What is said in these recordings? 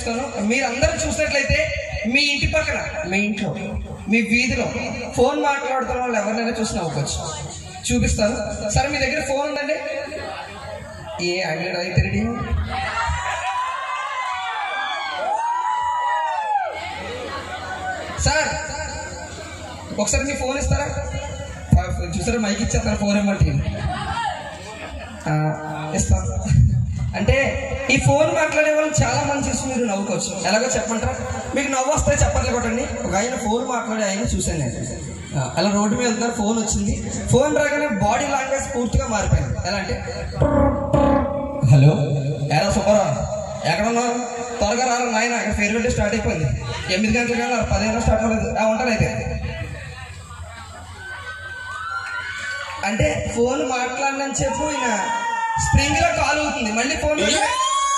చూపిస్తాను మీరందరూ చూసినట్లయితే మీ ఇంటి పక్కన మీ ఇంట్లో మీ వీధిలో ఫోన్ మాట్లాడుతున్న వాళ్ళు ఎవరినైనా చూసి నవ్వుకోవచ్చు చూపిస్తాను సరే మీ దగ్గర ఫోన్ ఉందండి ఏ అడిగాడు అయితే రెడీ సార్ ఒకసారి మీ ఫోన్ ఇస్తారా ఆ, చూసారా మైక్ ఇచ్చేస్తారా ఫోన్ ఇవ్వమంటే ఆ, ఇస్తాను అంటే ఈ ఫోన్ మాట్లాడే వాళ్ళని చాలా మంది చూసి మీరు నవ్వుకోవచ్చు ఎలాగో చెప్పంటారా మీకు నవ్వు వస్తే చెప్పట్లే కొట్టండి ఒక ఆయన ఫోన్ మాట్లాడే ఆయన చూశాను నేను ఆ, అలా రోడ్డు మీద వెళ్తారు ఫోన్ వచ్చింది ఫోన్ రాగానే బాడీ లాంగ్వేజ్ పూర్తిగా మారిపోయింది ఎలా అంటే హలో ఎలా సూపరా ఎక్కడ ఉన్నావు త్వరగా రారు నాయన ఇక్కడ ఫేర్వెల్ స్టార్ట్ అయిపోయింది ఎనిమిది గంటలు కానీ పదిహేను స్టార్ట్ అవ్వలేదు ఆ, ఉంటాను అయితే అంటే ఫోన్ మాట్లాడినని చెప్పు ఈయన స్ప్రింగ్ లో కాల్ అవుతుంది మళ్ళీ ఫోన్ రాగానే-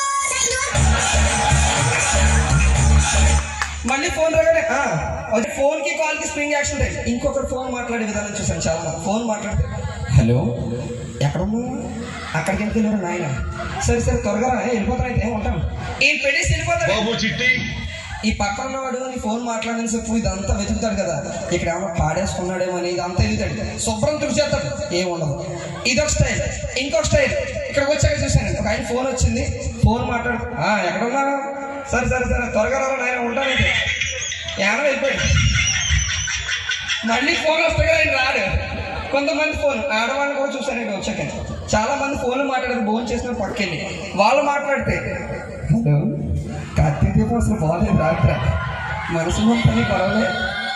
మళ్ళీ ఫోన్ రాగానే ఆ, ఓకే, ఫోన్ కి కాల్ కి స్ప్రింగ్ యాక్షన్ ఉంటాయి ఇంకొకటి ఫోన్ మాట్లాడే విధానం చూసాను చాలా మంది. ఫోన్ మాట్లాడితే హలో ఎక్కడ ఉన్నావు అక్కడికి ఎందుకు వెళ్ళారు నాయన సరే సరే త్వరగా రా వెళ్ళిపోతాను అయితే ఉంటాను ఈ పెట్టేసి వెళ్ళిపోతాడు బాబు చిట్టి ఈ పక్కన ఉన్నవాడు నీ ఫోన్ మాట్లాడిన చెప్పు ఇదంతా వెతుకుతాడు కదా ఇక్కడ ఏమన్నా పాడేసుకున్నాడేమో అని ఇదంతా వెతుకుతాడు శుభ్రం తుడిచేస్తాడు ఏముండదు ఇదొక స్టైల్ ఇంకొక స్టైల్ ఇక్కడికి వచ్చాక చూశాను ఒక ఆయన ఫోన్ వచ్చింది ఫోన్ మాట్లాడు "ఆ, ఎక్కడ ఉన్నా సరే సరే సరే త్వరగా రా నాయన ఉంటానైతే ఏమన్నా వెళ్ళిపోయాడు మళ్ళీ ఫోన్ వస్తే కదా ఆయన రాడు కొంతమంది ఫోన్ ఆడవాళ్ళని కూడా చూసాను నేను వచ్చాక చాలా మంది ఫోన్లు మాట్లాడారు ఫోన్ చేసిన పక్కెళ్ళి వాళ్ళు మాట్లాడితే హలో కార్తీక దీపం అసలు బాగాలేదు రాత్ర మనసు మొత్తం పర్వాలే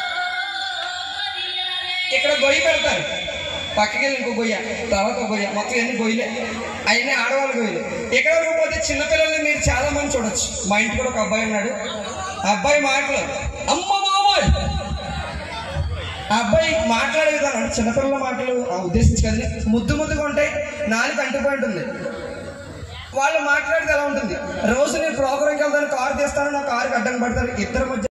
ఇక్కడ గొయ్యి పెడతారు పక్కకి వెళ్ళి ఇంకో గొయ్య తర్వాత ఒక గొయ్య మొత్తం ఎన్ని గొయ్యలే అయినా ఆడవాళ్ళ గొయ్యలు ఇక్కడ వరకు పోతే చిన్నపిల్లల్ని మీరు చాలా మంది చూడొచ్చు మా ఇంటి కూడా ఒక అబ్బాయి ఉన్నాడు ఆ అబ్బాయి మాటలు అమ్మ బాబోయ్ ఆ అబ్బాయి మాట్లాడే విధానం అంటే చిన్నపిల్లల మాటలు ఆ ఉద్దేశించి కదా ముద్దు ముద్దుగా ఉంటాయి నాలుగు అంటుపోయి ఉంటుంది వాళ్ళు మాట్లాడితే ఎలా ఉంటుంది రోజు నేను ప్రోగ్రామ్కి వెళ్తాను కారు తీస్తాను నా కారుకి అడ్డం పడతాను ఇద్దరు మధ్య